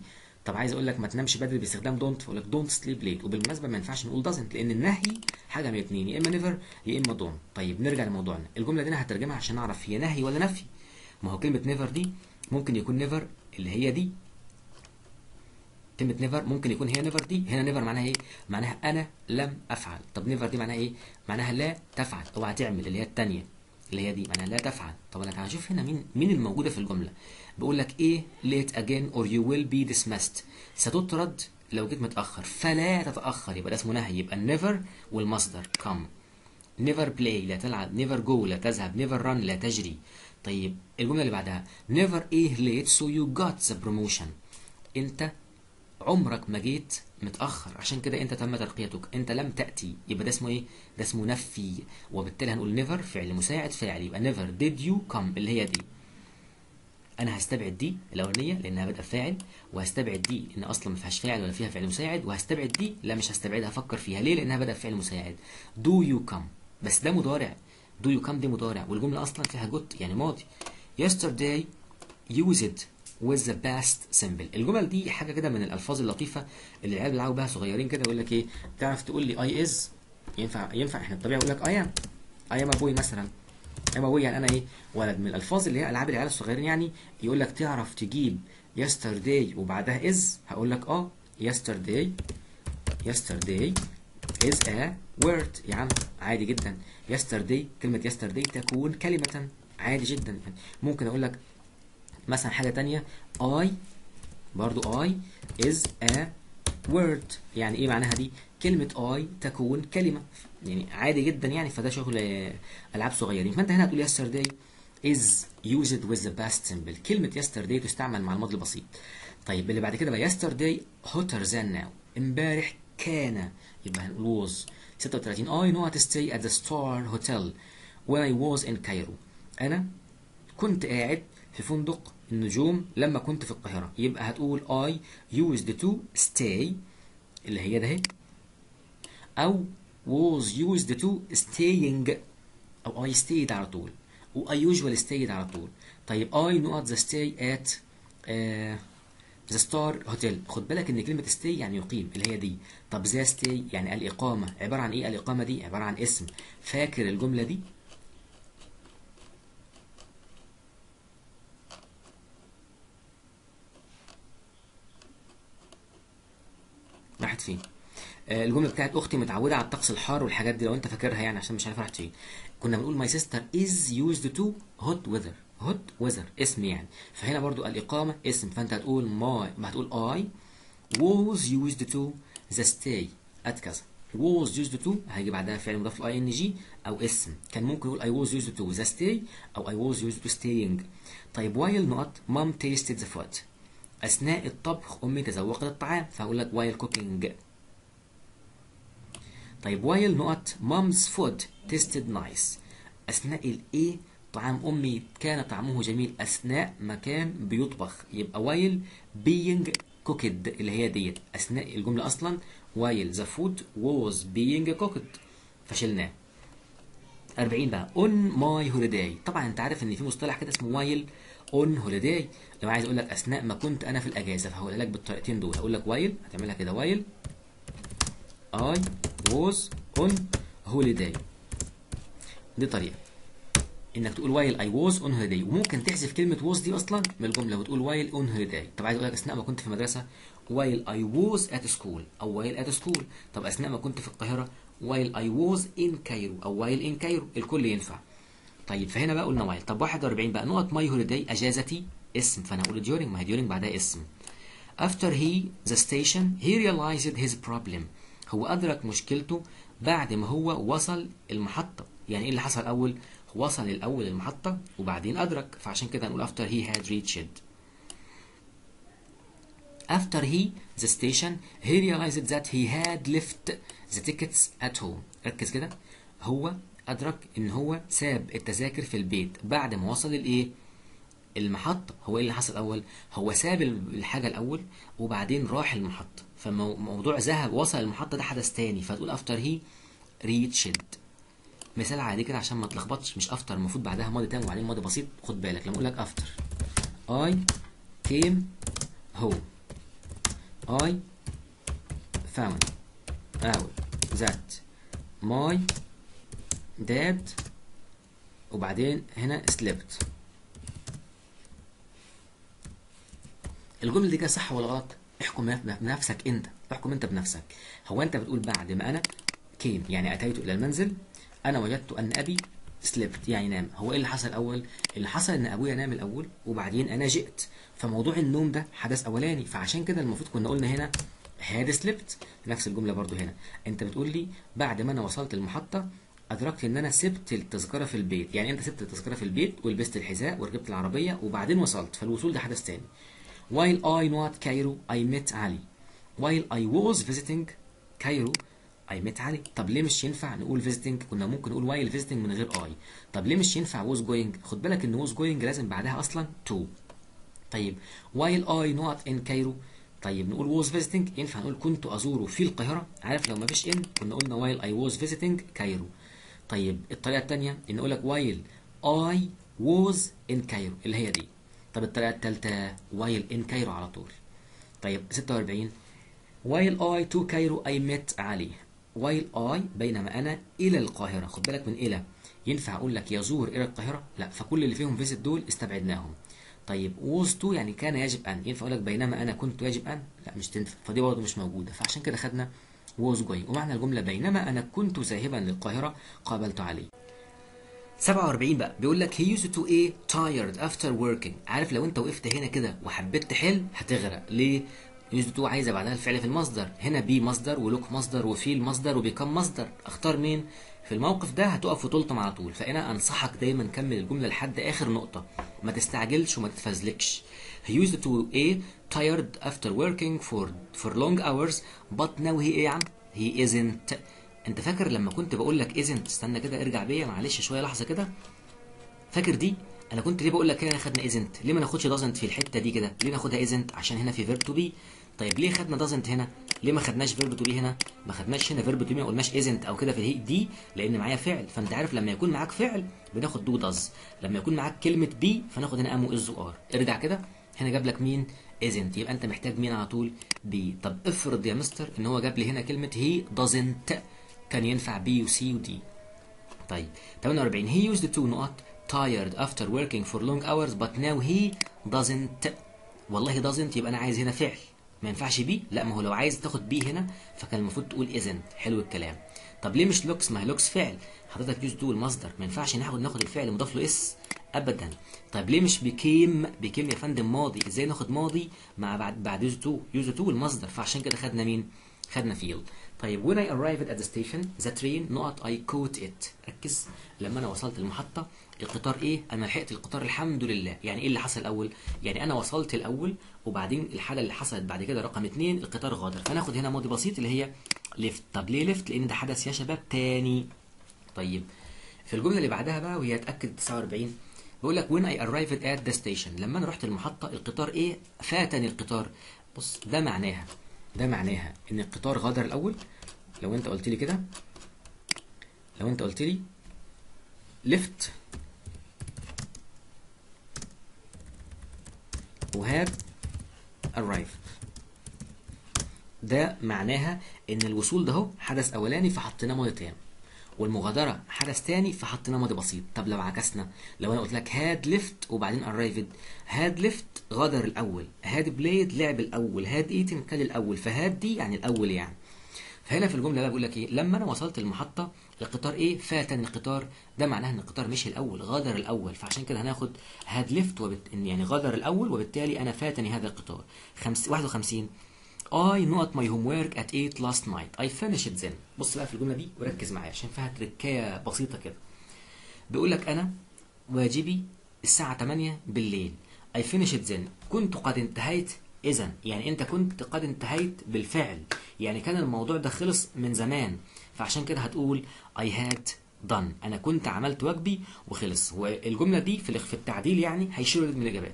طب عايز اقول لك ما تنامش بدري باستخدام دونت فاقول لك دونت سليب ليت وبالمناسبه ما ينفعش نقول دازنت لان النهي حاجه من الاثنين يا اما نيفر يا اما دونت طيب نرجع لموضوعنا الجمله دي انا هترجمها عشان نعرف هي نهي ولا نفي ما هو كلمه نيفر دي ممكن يكون نيفر اللي هي دي كلمة نيفر ممكن يكون هي نيفر دي هنا نيفر معناها ايه؟ معناها أنا لم أفعل طب نيفر دي معناها ايه؟ معناها لا تفعل اوعى تعمل اللي هي التانية اللي هي دي معناها لا تفعل طب انا هشوف هنا مين مين الموجودة في الجملة بقول لك ايه late again or you will be dismissed ستطرد لو جيت متأخر فلا تتأخر يبقى ده اسمه نهي يبقى never والمصدر come never play لا تلعب never go لا تذهب never run لا تجري طيب الجملة اللي بعدها never ايه late so you got the promotion انت عمرك ما جيت متأخر عشان كده انت تم ترقيتك انت لم تأتي يبقى ده اسمه ايه ده اسمه نفي وبالتالي هنقول never فعل مساعد فاعل يبقى never did you come اللي هي دي انا هستبعد دي الاولانيه لانها بادئه فاعل وهستبعد دي ان اصلا ما فيهاش فاعل ولا فيها فعل مساعد وهستبعد دي لا مش هستبعدها افكر فيها ليه لانها بادئه فعل مساعد do you come بس ده مضارع do you come دي مضارع والجمله اصلا فيها جوت يعني ماضي yesterday used with the past simple الجمل دي حاجه كده من الالفاظ اللطيفه اللي العيال بيلعبوا بها صغيرين كده يقول لك ايه تعرف تقول لي اي از ينفع ينفع احنا الطبيعي يقول لك اي ام اي ام ابوي مثلا اي ام ابوي يعني انا ايه ولد من الالفاظ اللي هي العاب العيال الصغيرين يعني يقول لك تعرف تجيب yesterday وبعدها از هقول لك اه yesterday yesterday is a word يا عم عادي جدا yesterday كلمه yesterday تكون كلمه عادي جدا يعني ممكن اقول لك مثلا حاجة تانية I برضو I is a word يعني ايه معناها دي كلمة I تكون كلمة يعني عادي جدا يعني فده شغل ألعاب صغيرين فأنت هنا هتقول yesterday is used with the past simple كلمة yesterday تستعمل مع الماضي البسيط طيب اللي بعد كده بقى yesterday hotter than now امبارح كان يبقى هنقول was 36 I know how to stay at the star hotel when I was in Cairo أنا كنت قاعد في فندق النجوم لما كنت في القاهرة يبقى هتقول I used to stay اللي هي ده أو was used to staying أو I stayed على طول و I usually stayed على طول طيب I not the stay at uh, the star hotel خد بالك ان كلمة stay يعني يقيم اللي هي دي طب the stay يعني الإقامة عبارة عن ايه الإقامة دي عبارة عن اسم فاكر الجملة دي راحت فين آه الجمله بتاعت اختي متعوده على الطقس الحار والحاجات دي لو انت فاكرها يعني عشان مش عارف راحت فين كنا بنقول ماي سيستر از يوزد تو هوت ويذر هوت ويذر اسم يعني فهنا برضو الاقامه اسم فانت هتقول ماي ما هتقول اي was used to the stay at كذا was used to هيجي بعدها فعل مضاف لاي ان جي او اسم كان ممكن يقول I was used to the stay او I was used to staying طيب while نقط mom tasted the food أثناء الطبخ أمي تذوقت الطعام فهقول لك while cooking طيب while نقط mom's food tasted nice أثناء الإيه طعام أمي كان طعمه جميل أثناء ما كان بيطبخ يبقى while being cooked اللي هي ديت أثناء الجملة أصلا while the food was being cooked فشلناه 40 بقى on my holiday طبعا انت عارف ان في مصطلح كده اسمه while on holiday لو عايز اقول لك اثناء ما كنت انا في الاجازه فهقولها لك بالطريقتين دول هقول لك while هتعملها كده while I was on holiday دي طريقه انك تقول while I was on holiday وممكن تحذف كلمه was دي اصلا من الجمله وتقول while on holiday طب عايز اقول لك اثناء ما كنت في المدرسه while I was at school او while at school طب اثناء ما كنت في القاهره while I was in Cairo او while in Cairo الكل ينفع طيب فهنا بقى قلنا while طب 41 بقى نقط my holiday اجازتي اسم فانا هقول during ما هي during بعدها اسم after he the station he realized his problem هو ادرك مشكلته بعد ما هو وصل المحطه يعني ايه اللي حصل اول وصل الاول المحطه وبعدين ادرك فعشان كده هنقول after he had reached after he the station he realized that he had left the tickets at home ركز كده هو ادرك ان هو ساب التذاكر في البيت بعد ما وصل الايه المحطه هو ايه اللي حصل اول هو ساب الحاجه الاول وبعدين راح المحطه فموضوع ذهب وصل المحطه ده حدث تاني فتقول after he reached مثال عادي كده عشان ما تلخبطش مش افتر المفروض بعدها ماضي تام وبعدين ماضي بسيط خد بالك لما اقول لك افتر I came home I found out that my dad وبعدين هنا slept الجملة دي كده صح ولا غلط؟ احكم بنفسك انت احكم انت بنفسك هو انت بتقول بعد ما انا كيم يعني اتيت الى المنزل انا وجدت ان ابي سليبت يعني نام هو ايه اللي حصل الاول اللي حصل ان ابويا نام الاول وبعدين انا جئت فموضوع النوم ده حدث اولاني فعشان كده المفروض كنا قلنا هنا هاد سليبت نفس الجمله برضو هنا انت بتقول لي بعد ما انا وصلت المحطه ادركت ان انا سبت التذكره في البيت يعني انت سبت التذكره في البيت ولبست الحذاء وركبت العربيه وبعدين وصلت فالوصول ده حدث تاني while I not Cairo I met Ali while I was visiting Cairo I met علي طب ليه مش ينفع نقول visiting كنا ممكن نقول while visiting من غير I طب ليه مش ينفع was going خد بالك ان was going لازم بعدها اصلا to طيب while I not in Cairo طيب نقول was visiting ينفع نقول كنت ازوره في القاهره عارف لو ما فيش in كنا قلنا while I was visiting Cairo طيب الطريقه الثانيه ان اقول لك while I was in Cairo اللي هي دي طب الطريقه الثالثه while in Cairo على طول طيب 46 while I to Cairo I met علي while I بينما أنا إلى القاهرة خد بالك من إلى ينفع أقول لك يزور إلى القاهرة لا فكل اللي فيهم فيزيت دول استبعدناهم طيب was to يعني كان يجب أن ينفع أقول لك بينما أنا كنت يجب أن لا مش تنفع فدي برضه مش موجودة فعشان كده خدنا was going ومعنى الجملة بينما أنا كنت ذاهبا للقاهرة قابلت علي 47 بقى بيقول لك he used to a tired after working عارف لو انت وقفت هنا كده وحبيت تحل هتغرق ليه يوزد تو عايزه بعدها الفعل في المصدر هنا بي مصدر ولوك مصدر وفيل مصدر وبيكم مصدر اختار مين في الموقف ده هتقف وتلطم على طول فانا انصحك دايما كمل الجمله لحد اخر نقطه ما تستعجلش وما تتفزلكش he used to a tired after working for for long hours but now he ايه يا عم he isn't انت فاكر لما كنت بقول لك isn't استنى كده ارجع بيا معلش شويه لحظه كده فاكر دي انا كنت ليه بقول لك هنا خدنا isn't ليه ما ناخدش doesn't في الحته دي كده ليه ناخدها isn't عشان هنا في verb to be طيب ليه خدنا doesn't هنا ليه ما خدناش verb to be هنا ما خدناش هنا verb to be ما قلناش isn't او كده في الهي دي لان معايا فعل فانت عارف لما يكون معاك فعل بناخد do does لما يكون معاك كلمه be فناخد هنا am و is و are ارجع كده هنا جاب لك مين isn't يبقى انت محتاج مين على طول be طب افرض يا مستر ان هو جاب لي هنا كلمه he doesn't كان ينفع be و c و d طيب 48 he used to نقط tired after working for long hours but now he doesn't والله doesn't يبقى انا عايز هنا فعل ما ينفعش بي لا ما هو لو عايز تاخد بي هنا فكان المفروض تقول isn't حلو الكلام طب ليه مش لوكس ما هي لوكس فعل حضرتك يوز تو المصدر ما ينفعش ناخد ناخد الفعل مضاف له اس ابدا طب ليه مش بكيم بكيم يا فندم ماضي ازاي ناخد ماضي مع بعد بعد يوز تو يوز تو المصدر فعشان كده خدنا مين خدنا فيل طيب when I arrived at the station the train نقط I caught it ركز لما انا وصلت المحطة القطار ايه انا لحقت القطار الحمد لله يعني ايه اللي حصل الاول يعني انا وصلت الاول وبعدين الحالة اللي حصلت بعد كده رقم اتنين القطار غادر فناخد هنا ماضي بسيط اللي هي ليفت طب ليه ليفت لان ده حدث يا شباب تاني طيب في الجملة اللي بعدها بقى وهي اتأكد 49 بيقول لك when I arrived at the station لما انا رحت المحطة القطار ايه فاتني القطار بص ده معناها ده معناها ان القطار غادر الاول لو انت قلت لي كده لو انت قلت لي ليفت وهاد arrived ده معناها ان الوصول ده هو حدث اولاني فحطيناه ماضي تام والمغادره حدث تاني فحطيناه ماضي بسيط طب لو عكسنا لو انا قلت لك هاد ليفت وبعدين arrived هاد ليفت غادر الاول هاد بلايد لعب الاول هاد ايتم كان الاول فهاد دي يعني الاول يعني فهنا في الجمله بقى بقول لك ايه لما انا وصلت المحطه القطار ايه فاتني القطار ده معناه ان القطار مشي الاول غادر الاول فعشان كده هناخد هاد ليفت وبت... يعني غادر الاول وبالتالي انا فاتني هذا القطار خمس... 51 I not my homework at 8 last night I finished then بص بقى في الجمله دي وركز معايا عشان فيها تركايه بسيطه كده بيقول لك انا واجبي الساعه 8 بالليل I finished then كنت قد انتهيت اذا يعني انت كنت قد انتهيت بالفعل يعني كان الموضوع ده خلص من زمان فعشان كده هتقول I had done انا كنت عملت واجبي وخلص والجمله دي في في التعديل يعني هيشيلوا من الاجابات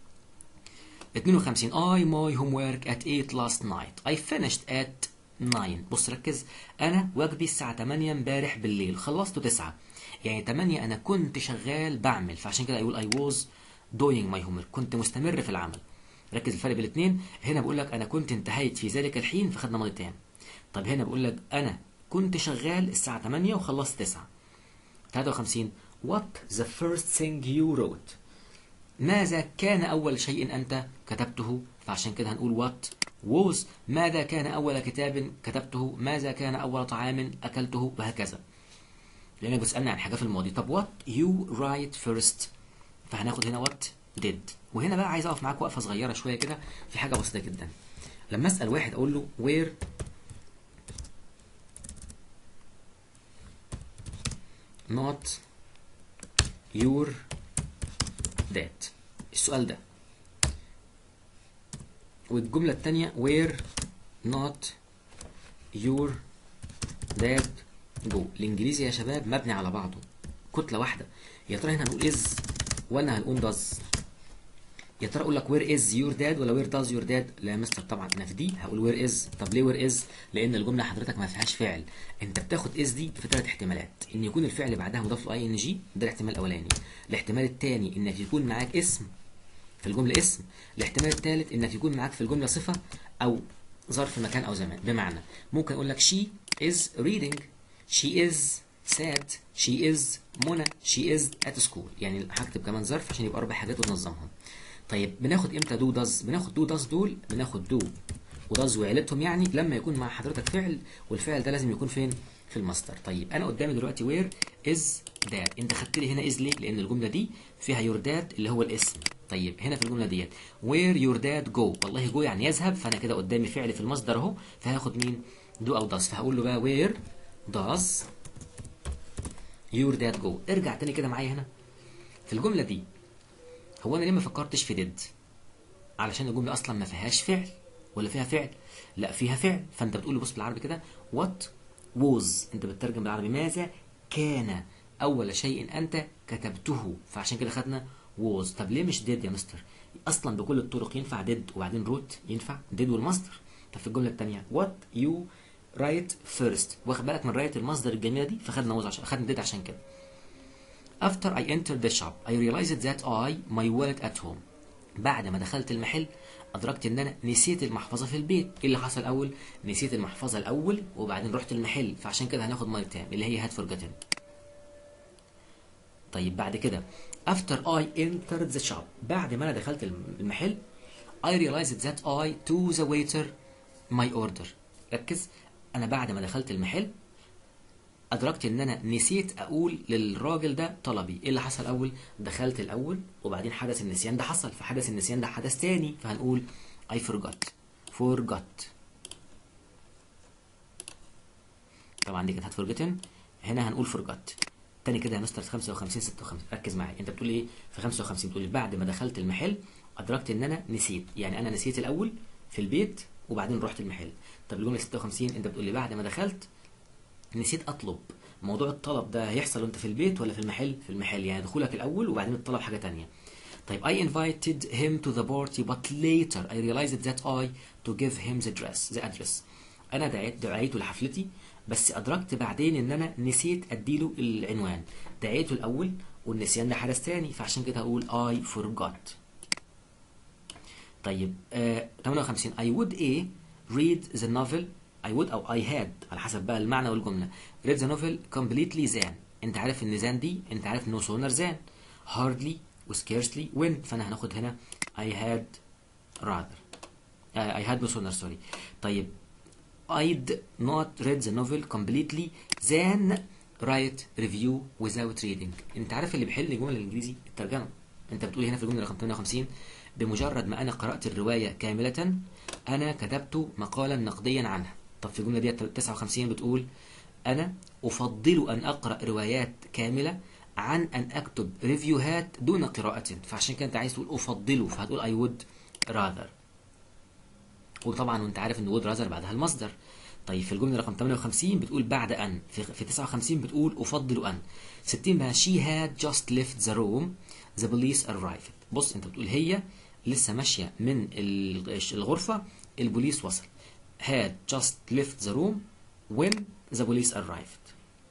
52 I my homework at 8 last night I finished at 9 بص ركز انا واجبي الساعه 8 امبارح بالليل خلصته 9 يعني 8 انا كنت شغال بعمل فعشان كده اقول I was doing my homework كنت مستمر في العمل ركز الفرق بين الاثنين هنا بقول لك انا كنت انتهيت في ذلك الحين فخدنا ماضي تام طب هنا بقول لك انا كنت شغال الساعه 8 وخلصت 9 53 what the first thing you wrote ماذا كان أول شيء أنت كتبته فعشان كده هنقول what was ماذا كان أول كتاب كتبته ماذا كان أول طعام أكلته وهكذا لأنك بتسألني عن حاجة في الماضي طب what you write first فهناخد هنا what did وهنا بقى عايز أقف معاك وقفة صغيرة شوية كده في حاجة بسيطة جدا لما أسأل واحد أقول له where not your dad السؤال ده والجملة التانية where not your dad go الإنجليزي يا شباب مبني على بعضه كتلة واحدة يا ترى هنا هنقول is ولا هنقول does يا ترى اقول لك where is your dad ولا where does your dad لا يا مستر طبعا انا في دي هقول where is طب ليه where is لان الجمله حضرتك ما فيهاش فعل انت بتاخد is دي في ثلاث احتمالات ان يكون الفعل بعدها مضاف له اي ان جي ده الاحتمال الاولاني الاحتمال الثاني انك يكون معاك اسم في الجمله اسم الاحتمال الثالث انك يكون معاك في الجمله صفه او ظرف مكان او زمان بمعنى ممكن اقول لك she is reading she is sad she is منى she is at school يعني هكتب كمان ظرف عشان يبقى اربع حاجات وتنظمهم طيب بناخد امتى دو داز بناخد دو داز دول بناخد دو وداز وعيلتهم يعني لما يكون مع حضرتك فعل والفعل ده لازم يكون فين في المصدر طيب انا قدامي دلوقتي وير از داد انت خدت لي هنا از ليه لان الجمله دي فيها يور داد اللي هو الاسم طيب هنا في الجمله ديت وير يور داد جو والله جو يعني يذهب فانا كده قدامي فعل في المصدر اهو فهاخد مين دو او داز فهقول له بقى وير داز يور داد جو ارجع تاني كده معايا هنا في الجمله دي هو انا ليه ما فكرتش في ديد علشان الجمله اصلا ما فيهاش فعل ولا فيها فعل لا فيها فعل فانت بتقول لي بص بالعربي كده وات ووز انت بتترجم بالعربي ماذا كان اول شيء انت كتبته فعشان كده خدنا ووز طب ليه مش ديد يا مستر اصلا بكل الطرق ينفع ديد وبعدين روت ينفع ديد والمصدر طب في الجمله الثانيه وات يو رايت فيرست واخد بالك من رايت المصدر الجميله دي فخدنا ووز عشان خدنا ديد عشان كده After I entered the shop, I realized that I, my wallet at home. بعد ما دخلت المحل أدركت إن أنا نسيت المحفظة في البيت، إيه اللي حصل الأول؟ نسيت المحفظة الأول وبعدين رحت المحل، فعشان كده هناخد ماي تام اللي هي had forgotten. طيب بعد كده After I entered the shop, بعد ما أنا دخلت المحل I realized that I to the waiter my order. ركز أنا بعد ما دخلت المحل ادركت ان انا نسيت اقول للراجل ده طلبي ايه اللي حصل اول دخلت الاول وبعدين حدث النسيان ده حصل فحدث النسيان ده حدث تاني فهنقول I forgot forgot طبعا دي كانت هات forgotten هنا هنقول forgot تاني كده يا مستر 55 56 ركز معايا انت بتقول ايه في 55 بتقول بعد ما دخلت المحل ادركت ان انا نسيت يعني انا نسيت الاول في البيت وبعدين رحت المحل طب الجمله 56 انت بتقول لي بعد ما دخلت نسيت اطلب موضوع الطلب ده هيحصل وانت في البيت ولا في المحل في المحل يعني دخولك الاول وبعدين الطلب حاجه تانية طيب I invited him to the party but later I realized that I to give him the dress the address انا دعيت دعيته لحفلتي بس ادركت بعدين ان انا نسيت اديله العنوان دعيته الاول والنسيان ده حدث تاني فعشان كده هقول I forgot طيب آه 58 I would a read the novel I would أو I had على حسب بقى المعنى والجملة read the novel completely then أنت عارف إن then دي أنت عارف no sooner than hardly و scarcely when فأنا هناخد هنا I had rather uh, I had no sooner sorry طيب I'd not read the novel completely then write review without reading أنت عارف اللي بيحل الجمل الإنجليزي الترجمة أنت بتقول هنا في الجملة رقم 58 بمجرد ما أنا قرأت الرواية كاملة أنا كتبت مقالا نقديا عنها طب في الجملة دي 59 بتقول أنا أفضل أن أقرأ روايات كاملة عن أن أكتب ريفيوهات دون قراءة فعشان كده أنت عايز تقول أفضله فهتقول I would rather وطبعا وأنت عارف إن would rather بعدها المصدر طيب في الجملة رقم 58 بتقول بعد أن في, في 59 بتقول أفضل أن 60 بقى she had just left the room the police arrived بص أنت بتقول هي لسه ماشية من الغرفة البوليس وصل had just left the room when the police arrived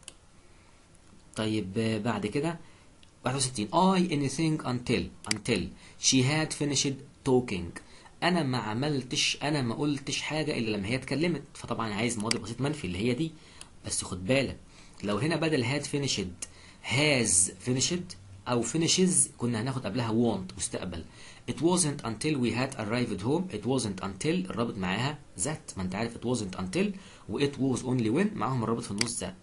طيب بعد كده 61 I anything until until she had finished talking انا ما عملتش انا ما قلتش حاجه الا لما هي اتكلمت فطبعا عايز ماضي بسيط منفي اللي هي دي بس خد بالك لو هنا بدل had finished has finished او finishes كنا هناخد قبلها want مستقبل it wasn't until we had arrived home it wasn't until الرابط معاها that ما انت عارف it wasn't until و it was only when معاهم الرابط في النص ده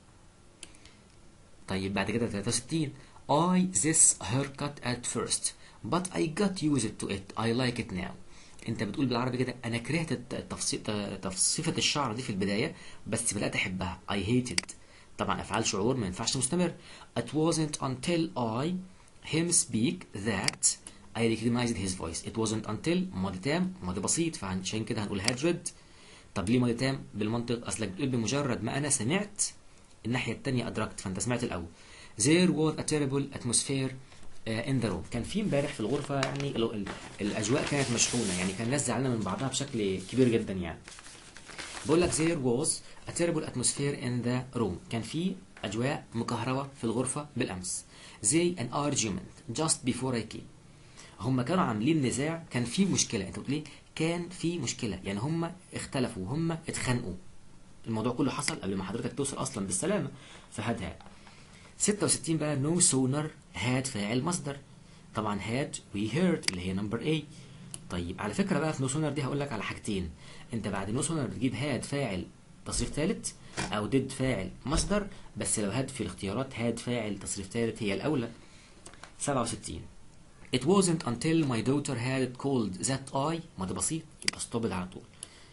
طيب بعد كده 63 I this haircut at first but I got used to it I like it now انت بتقول بالعربي كده انا كرهت التفصيل تصفيفة الشعر دي في البداية بس بدأت احبها I hated طبعا افعال شعور ما ينفعش مستمر it wasn't until I him speak that I recognized his voice it wasn't until ماضي تام ماضي بسيط فعشان كده هنقول had read طب ليه ماضي تام بالمنطق اصلك بتقول بمجرد ما انا سمعت الناحية التانية ادركت فانت سمعت الاول there was a terrible atmosphere ان ذا روم كان في امبارح في الغرفه يعني ال ال الاجواء كانت مشحونه يعني كان الناس زعلانه من بعضها بشكل كبير جدا يعني بقول لك there was a terrible atmosphere in the room كان في اجواء مكهربه في الغرفه بالامس زي an argument just before I came هم كانوا عاملين نزاع كان في مشكله انت بتقول ليه كان في مشكله يعني هم اختلفوا هم اتخانقوا الموضوع كله حصل قبل ما حضرتك توصل اصلا بالسلامه فهاد هاد 66 بقى no sooner had فاعل مصدر طبعا had we heard اللي هي نمبر A طيب على فكرة بقى في no sooner دي هقول لك على حاجتين انت بعد no sooner بتجيب had فاعل تصريف ثالث او did فاعل مصدر بس لو had في الاختيارات had فاعل تصريف ثالث هي الاولى 67 It wasn't until my daughter had it called that I ماضي بسيط يبقى stop على طول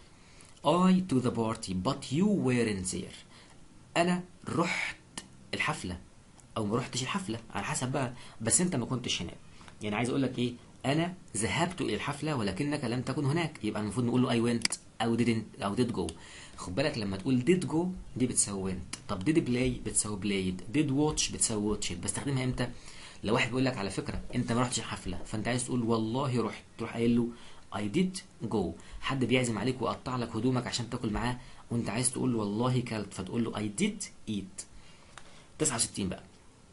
I to the party but you weren't there انا رحت الحفلة او ما رحتش الحفله على حسب بقى بس انت ما كنتش هناك يعني عايز اقول لك ايه انا ذهبت الى الحفله ولكنك لم تكن هناك يبقى المفروض نقول له اي went او didn't او did go خد بالك لما تقول did go دي بتساوي went طب did play بتساوي played did watch بتساوي watched بستخدمها امتى لو واحد بيقول لك على فكره انت ما رحتش الحفله فانت عايز تقول والله رحت تروح قايل له I did go حد بيعزم عليك وقطع لك هدومك عشان تاكل معاه وانت عايز تقول والله كلت فتقول له I did eat 69 بقى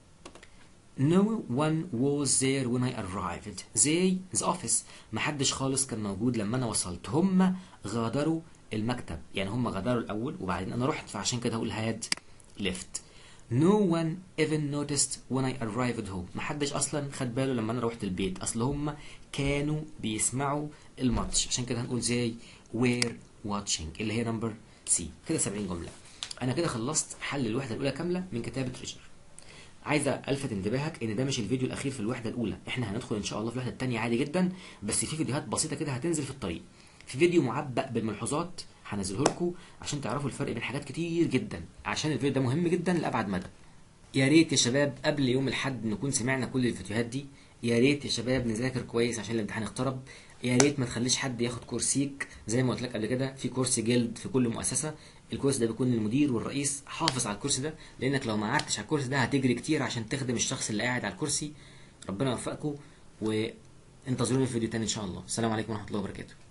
No one was there when I arrived. They, the office. محدش خالص كان موجود لما أنا وصلت. هم غادروا المكتب. يعني هم غادروا الأول وبعدين أنا رحت فعشان كده هقول had left. No one even noticed when I arrived home. محدش أصلا خد باله لما أنا روحت البيت. أصل هم كانوا بيسمعوا الماتش. عشان كده هنقول they were watching اللي هي نمبر سي. كده 70 جملة. أنا كده خلصت حل الوحدة الأولى كاملة من كتابة ريجر. عايزه الفت انتباهك ان ده مش الفيديو الاخير في الوحده الاولى احنا هندخل ان شاء الله في الوحده الثانيه عادي جدا بس في فيديوهات بسيطه كده هتنزل في الطريق في فيديو معبأ بالملحوظات هنزله لكم عشان تعرفوا الفرق بين حاجات كتير جدا عشان الفيديو ده مهم جدا لابعد مدى يا ريت يا شباب قبل يوم الاحد نكون سمعنا كل الفيديوهات دي يا ريت يا شباب نذاكر كويس عشان الامتحان اقترب يا ريت ما تخليش حد ياخد كورسيك زي ما قلت لك قبل كده في كورس جلد في كل مؤسسه الكورس ده بيكون المدير والرئيس حافظ على الكورس ده لانك لو ما قعدتش على الكورس ده هتجري كتير عشان تخدم الشخص اللي قاعد على الكرسي ربنا يوفقكم وانتظروني في فيديو تاني ان شاء الله السلام عليكم ورحمه الله وبركاته